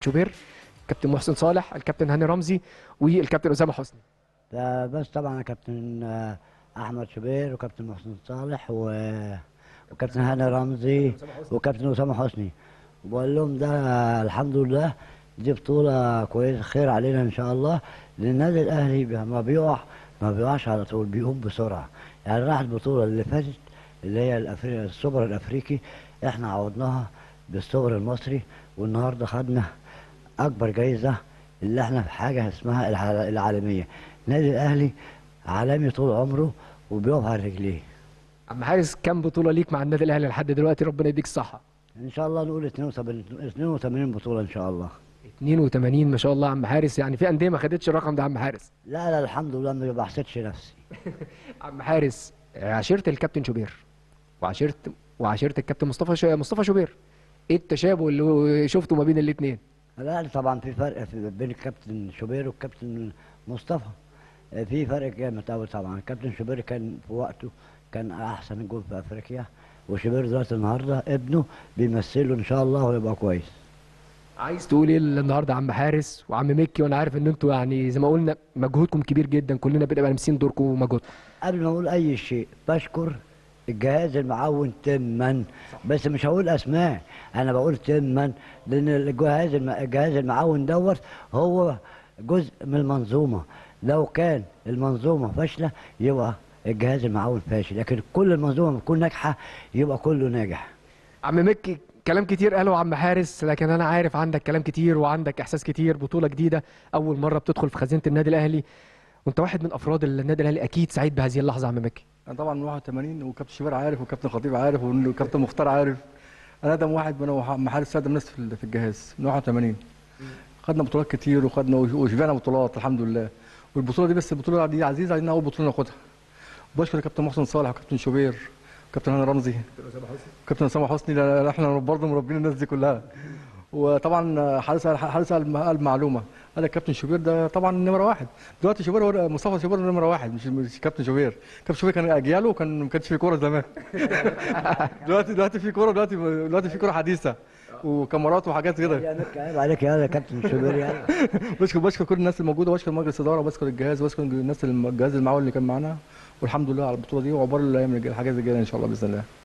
شوبير كابتن محسن صالح الكابتن هاني رمزي والكابتن اسامه حسني ده بس طبعا كابتن آه، احمد شوبير وكابتن محسن صالح و... وكابتن هاني رمزي وكابتن اسامه حسني وبقول لهم ده الحمد لله دي بطوله كويسه خير علينا ان شاء الله لان النادي الاهلي بي- ما بيقع ما بيقعش على طول بيقوم بسرعه يعني راح البطوله اللي فاتت اللي هي الأفري... السوبر الافريقي احنا عوضناها بالسوبر المصري والنهارده خدنا اكبر جايزه اللي احنا في حاجه اسمها الع- العالميه النادي الاهلي عالمي طول عمره وبيقف على رجليه عم حارس كام بطوله ليك مع النادي الاهلي لحد دلوقتي ربنا يديك الصحه ان شاء الله نقول 82 82 بطوله ان شاء الله 82 ما شاء الله عم حارس يعني في انديه ما خدتش الرقم ده عم حارس لا لا الحمد لله ما بحسدش نفسي عم حارس عشيره الكابتن شوبير وعشيره وعشيره الكابتن مصطفى ش... مصطفى شوبير ايه التشابه اللي شفته ما بين الاثنين لا طبعا في فرق في بين الكابتن شوبير والكابتن مصطفى آه، في فرق جامد قوي طبعا الكابتن شوبير كان في وقته كان احسن جول في افريقيا وشوبير دلوقتي النهارده ابنه بيمثله ان شاء الله ويبقى كويس عايز تقول ايه النهارده عم حارس وعم مكي وانا عارف ان انتوا يعني زي ما قلنا مجهودكم كبير جدا كلنا بنبقى لامسين دوركم ومجهودكم قبل ما اقول اي شيء بشكر الجهاز المعاون تما بس مش هقول اسماء انا بقول تما لان الجهاز الم- الجهاز المعاون دوت هو جزء من المنظومه لو كان المنظومه فاشله يبقى الجهاز المعاون فاشل لكن كل المنظومه بتكون ناجحه يبقى كله ناجح عم مكي كلام كتير قاله عم حارس لكن انا عارف عندك كلام كتير وعندك احساس كتير بطوله جديده اول مره بتدخل في خزينه النادي الاهلي وانت واحد من افراد النادي الاهلي اكيد سعيد بهذه اللحظه عم مكي انا طبعا من 81 وكابتن شوبير عارف وكابتن خطيب عارف وكابتن مختار عارف انا ادم واحد من وح- محارس ادم ناس في ال- في الجهاز من 81 خدنا بطولات كتير وخدنا وش- وشبعنا بطولات الحمد لله والبطوله دي بس البطوله دي عزيزه علينا اول بطوله ناخدها وبشكر كابتن محسن صالح وكابتن شوبير وكابتن هاني رمزي كابتن اسامه حسني لا- لا، احنا برضه مربين الناس دي كلها وطبعا حارس حارس قال قال معلومه قال لك كابتن شوبير ده طبعا نمره واحد دلوقتي شوبير هو- مصطفى شوبير نمره واحد مش مش كابتن شوبير كابتن شوبير كان اجياله وكان ما كانش في كوره زمان دلوقتي دلوقتي في كوره دلوقتي دلوقتي في كوره حديثه وكاميرات وحاجات كده يا مكي عيب عليك يا كابتن شوبير يا بشكر بشكر كل الناس الموجوده وبشكر مجلس الاداره وبشكر الجهاز وبشكر الناس الم- الجهاز المعاون اللي كان معانا والحمد لله على البطوله دي وعقبال الايام الجايه- الحاجات الجايه ان شاء الله باذن الله